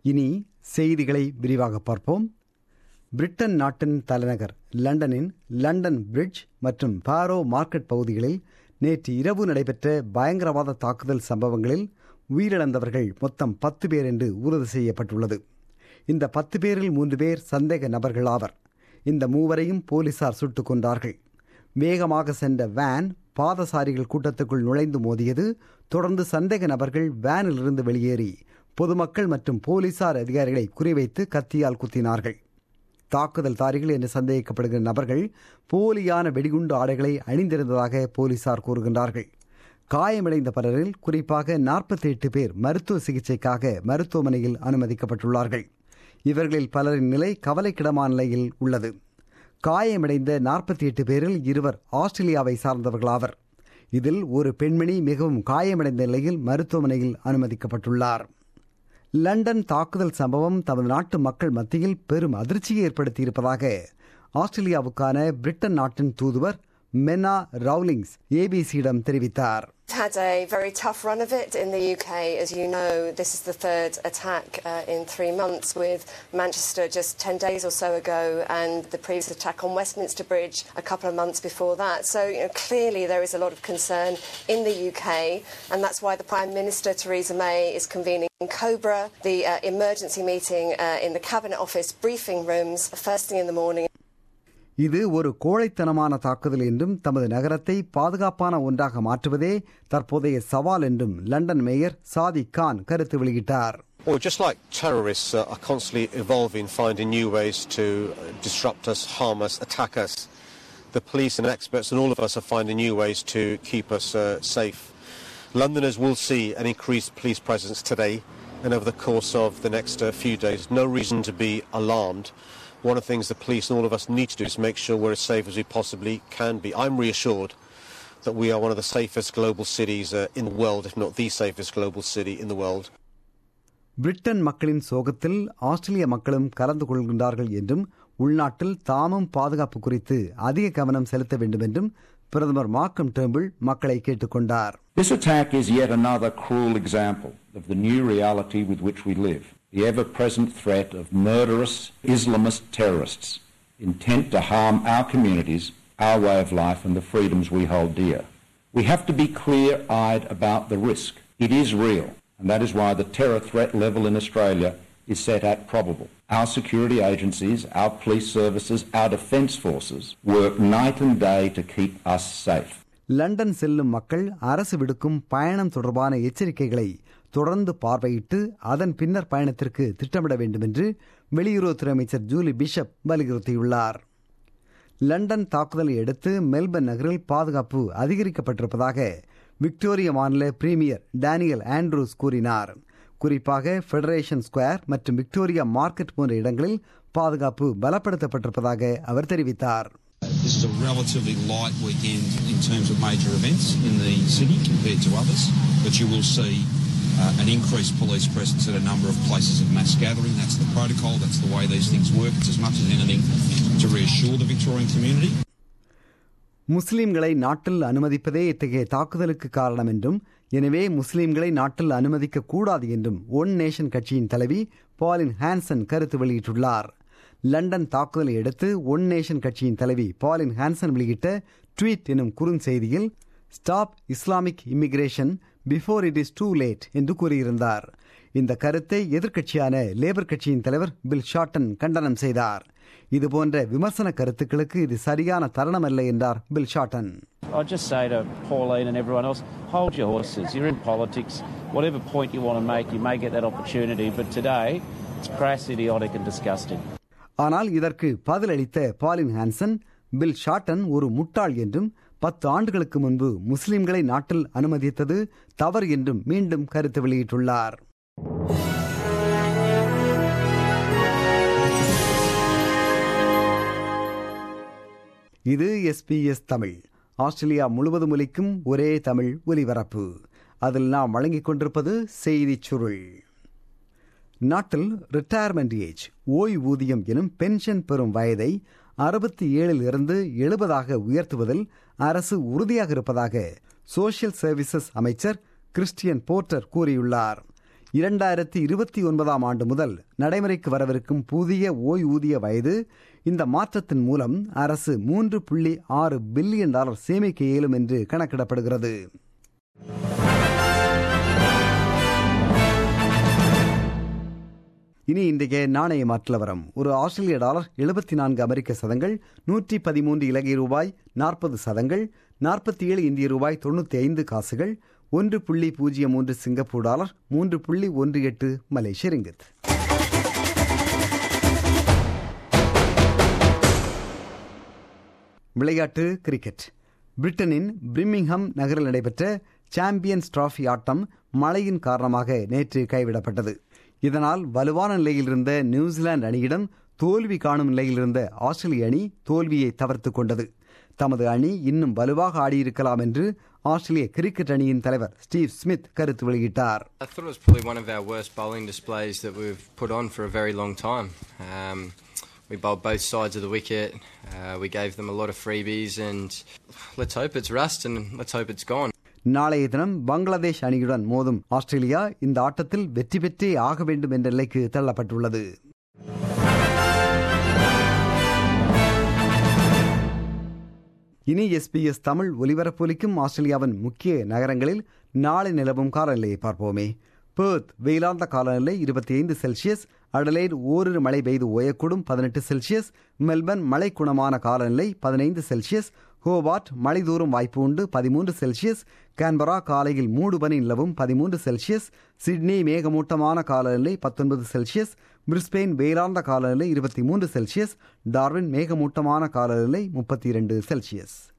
இனி செய்திகளை விரிவாக பார்ப்போம் பிரிட்டன் நாட்டின் தலைநகர் லண்டனின் லண்டன் பிரிட்ஜ் மற்றும் பாரோ மார்க்கெட் பகுதிகளில் நேற்று இரவு நடைபெற்ற பயங்கரவாத தாக்குதல் சம்பவங்களில் உயிரிழந்தவர்கள் மொத்தம் பத்து பேர் என்று உறுதி செய்யப்பட்டுள்ளது இந்த பத்து பேரில் மூன்று பேர் சந்தேக நபர்கள் ஆவர் இந்த மூவரையும் போலீசார் சுட்டுக் கொண்டார்கள் வேகமாக சென்ற வேன் பாதசாரிகள் கூட்டத்துக்குள் நுழைந்து மோதியது தொடர்ந்து சந்தேக நபர்கள் வேனிலிருந்து வெளியேறி பொதுமக்கள் மற்றும் போலீசார் அதிகாரிகளை குறிவைத்து கத்தியால் குத்தினார்கள் தாக்குதல்தாரிகள் என்று சந்தேகிக்கப்படுகிற நபர்கள் போலியான வெடிகுண்டு ஆடைகளை அணிந்திருந்ததாக போலீசார் கூறுகின்றார்கள் காயமடைந்த பலரில் குறிப்பாக நாற்பத்தி எட்டு பேர் மருத்துவ சிகிச்சைக்காக மருத்துவமனையில் அனுமதிக்கப்பட்டுள்ளார்கள் இவர்களில் பலரின் நிலை கவலைக்கிடமான நிலையில் உள்ளது காயமடைந்த நாற்பத்தி எட்டு பேரில் இருவர் ஆஸ்திரேலியாவை சார்ந்தவர்களாவர் இதில் ஒரு பெண்மணி மிகவும் காயமடைந்த நிலையில் மருத்துவமனையில் அனுமதிக்கப்பட்டுள்ளார் லண்டன் தாக்குதல் சம்பவம் தமது நாட்டு மக்கள் மத்தியில் பெரும் அதிர்ச்சியை ஏற்படுத்தியிருப்பதாக ஆஸ்திரேலியாவுக்கான பிரிட்டன் நாட்டின் தூதுவர் மெனா ரவுலிங்ஸ் ஏபிசியிடம் தெரிவித்தார் had a very tough run of it in the UK. As you know, this is the third attack uh, in three months, with Manchester just 10 days or so ago, and the previous attack on Westminster Bridge a couple of months before that. So, you know, clearly there is a lot of concern in the UK, and that's why the Prime Minister, Theresa May, is convening COBRA, the uh, emergency meeting uh, in the Cabinet Office briefing rooms, first thing in the morning. இது ஒரு கோழைத்தனமான தாக்குதல் என்றும் தமது நகரத்தை பாதுகாப்பான ஒன்றாக மாற்றுவதே தற்போதைய சவால் என்றும் லண்டன் மேயர் சாதி கான் கருத்து வெளியிட்டார் Well, just like terrorists uh, are constantly evolving, finding new ways to uh, disrupt us, harm us, attack us, the police and experts and all of us are finding new ways to keep us uh, safe. Londoners will see an increased police presence today and over the course of the next uh, few days. No reason to be alarmed. One of the things the police and all of us need to do is make sure we're as safe as we possibly can be. I'm reassured that we are one of the safest global cities uh, in the world, if not the safest global city in the world. Britain மக்களின் சோகத்தில் ஆஸ்திரேலிய மக்களும் கலந்து கொள்கின்றார்கள் என்றும் உள்நாட்டில் தாமும் பாதுகாப்பு குறித்து அதிக கவனம் செலுத்த வேண்டும் என்றும் பிரதமர் மார்க்கம் டேம்பிள் மக்களை கேட்டுக்கொண்டார் This attack is yet another cruel example of the new reality with which we live. The ever present threat of murderous Islamist terrorists intent to harm our communities, our way of life, and the freedoms we hold dear. We have to be clear eyed about the risk. It is real, and that is why the terror threat level in Australia is set at probable. Our security agencies, our police services, our defence forces work night and day to keep us safe. London செல்லும் மக்கள் அரசு விடுக்கும் பயணம் தொடர்பான எச்சரிக்கைகளை தொடர்ந்து பார்வையிட்டு அதன் பின்னர் பயணத்திற்கு திட்டமிட வேண்டும் என்று வெளியுறவுத்துறை அமைச்சர் ஜூலி பிஷப் வலியுறுத்தியுள்ளார் லண்டன் தாக்குதலை அடுத்து மெல்பர்ன் நகரில் பாதுகாப்பு அதிகரிக்கப்பட்டிருப்பதாக விக்டோரிய மாநில பிரீமியர் டேனியல் ஆண்ட்ரூஸ் கூறினார் குறிப்பாக ஃபெடரேஷன் ஸ்கொயர் மற்றும் விக்டோரியா மார்க்கெட் போன்ற இடங்களில் பாதுகாப்பு பலப்படுத்தப்பட்டிருப்பதாக அவர் தெரிவித்தார் This is a relatively light weekend in terms of major events in the city compared to others, but you will see uh, an increased police presence at a number of places of mass gathering. That's the protocol, that's the way these things work. It's as much as anything to reassure the Victorian community. முஸ்லிம்களை நாட்டில் அனுமதிப்பதே இத்தகைய தாக்குதலுக்கு காரணம் என்றும் எனவே முஸ்லிம்களை நாட்டில் அனுமதிக்க கூடாது என்றும் ஒன் நேஷன் கட்சியின் தலைவி பாலின் ஹான்சன் கருத்து வெளியிட்டுள்ளார் லண்டன் தாக்குதலை அடுத்து ஒன் நேஷன் கட்சியின் தலைவி பாலின் ஹான்சன் வெளியிட்ட ட்வீட் எனும் குறுஞ்செய்தியில் stop Islamic immigration before it is too late என்று கூறியிருந்தார் இந்த கருத்தை எதிர்க்கட்சியான லேபர் கட்சியின் தலைவர் பில் ஷார்டன் கண்டனம் செய்தார் இதுபோன்ற விமர்சன கருத்துக்களுக்கு இது சரியான தருணமல்ல என்றார் Bill Shorten I'd just say to Pauline and everyone else, hold your horses. You're in politics. Whatever point you want to make, you may get that opportunity. But today, it's crass, idiotic, and disgusting. ஆனால் இதற்கு பதிலளித்த பாலின் Hanson bill shorten ஒரு முட்டாள் என்றும் பத்து ஆண்டுகளுக்கு முன்பு முஸ்லிம்களை நாட்டில் அனுமதித்தது தவறு என்றும் மீண்டும் கருத்து வெளியிட்டுள்ளார் இது எஸ்பிஎஸ் தமிழ் ஆஸ்திரேலியா முழுவதும் ஒலிக்கும் ஒரே தமிழ் ஒலிபரப்பு அதில் நாம் வழங்கிக் கொண்டிருப்பது செய்திச் சுருள் நாட்டில் ரிட்டையர்மெண்ட் ஏஜ் ஓய்வூதியம் எனும் பென்ஷன் பெறும் வயதை அறுபத்தி ஏழில் இருந்து எழுபதாக உயர்த்துவதில் அரசு உறுதியாக இருப்பதாக சோசியல் சர்வீசஸ் அமைச்சர் கிறிஸ்டியன் போர்ட்டர் கூறியுள்ளார் இரண்டாயிரத்தி இருபத்தி ஒன்பதாம் ஆண்டு முதல் நடைமுறைக்கு வரவிருக்கும் புதிய ஓய்வூதிய வயது இந்த மாற்றத்தின் மூலம் அரசு மூன்று புள்ளி ஆறு பில்லியன் டாலர் சேமிக்க இயலும் என்று கணக்கிடப்படுகிறது இனி இன்றைய நாணய மாற்றலவரம் ஒரு ஆஸ்திரேலிய டாலர் எழுபத்தி நான்கு அமெரிக்க சதங்கள் நூற்றி பதிமூன்று இலங்கை ரூபாய் நாற்பது சதங்கள் நாற்பத்தி ஏழு இந்திய ரூபாய் தொண்ணூற்றி ஐந்து காசுகள் ஒன்று புள்ளி பூஜ்ஜியம் மூன்று சிங்கப்பூர் டாலர் மூன்று புள்ளி ஒன்று எட்டு மலேசிய ரிங்கித் விளையாட்டு கிரிக்கெட் பிரிட்டனின் பிரிமிங்ஹம் நகரில் நடைபெற்ற சாம்பியன்ஸ் டிராஃபி ஆட்டம் மழையின் காரணமாக நேற்று கைவிடப்பட்டது இதனால் வலுவான நிலையில் இருந்த நியூசிலாந்து அணியிடம் தோல்வி காணும் நிலையில் இருந்த ஆஸ்திரேலிய அணி தோல்வியை தவிர்த்து கொண்டது தமது அணி இன்னும் வலுவாக ஆடியிருக்கலாம் என்று ஆஸ்திரேலிய கிரிக்கெட் அணியின் தலைவர் ஸ்டீவ் ஸ்மித் கருத்து வெளியிட்டார் I thought it was probably one of our worst bowling displays that we've put on for a very long time. Um, we bowled both sides of the wicket. Uh, we gave them a lot of freebies, and let's hope it's rust and let's hope it's gone. நாளைய தினம் பங்களாதேஷ் அணியுடன் மோதும் Australia இந்த ஆட்டத்தில் வெற்றி பெற்றே ஆக வேண்டும் என்ற நிலைக்கு தள்ளப்பட்டுள்ளது இனி எஸ்பிஎஸ் தமிழ் ஒலிபரப்பொலிக்கும் ஆஸ்திரேலியாவின் முக்கிய நகரங்களில் நாளை நிலவும் காலநிலையை பார்ப்போமே பேர்த் வெயிலார்ந்த காலநிலை இருபத்தி ஐந்து செல்சியஸ் அடலைட் ஓரிரு மழை பெய்து ஓயக்கூடும் பதினெட்டு செல்சியஸ் மெல்பர்ன் மழை குணமான காலநிலை பதினைந்து செல்சியஸ் ஹோபார்ட் மழை தூரும் வாய்ப்பு உண்டு பதிமூன்று செல்சியஸ் கான்பரா காலையில் மூடு பனி நிலவும் பதிமூன்று செல்சியஸ் சிட்னி மேகமூட்டமான காலநிலை பத்தொன்பது செல்சியஸ் பிரிஸ்பெயின் வெயிலார்ந்த காலநிலை இருபத்தி மூன்று செல்சியஸ் டார்வின் மேகமூட்டமான காலநிலை முப்பத்தி இரண்டு செல்சியஸ்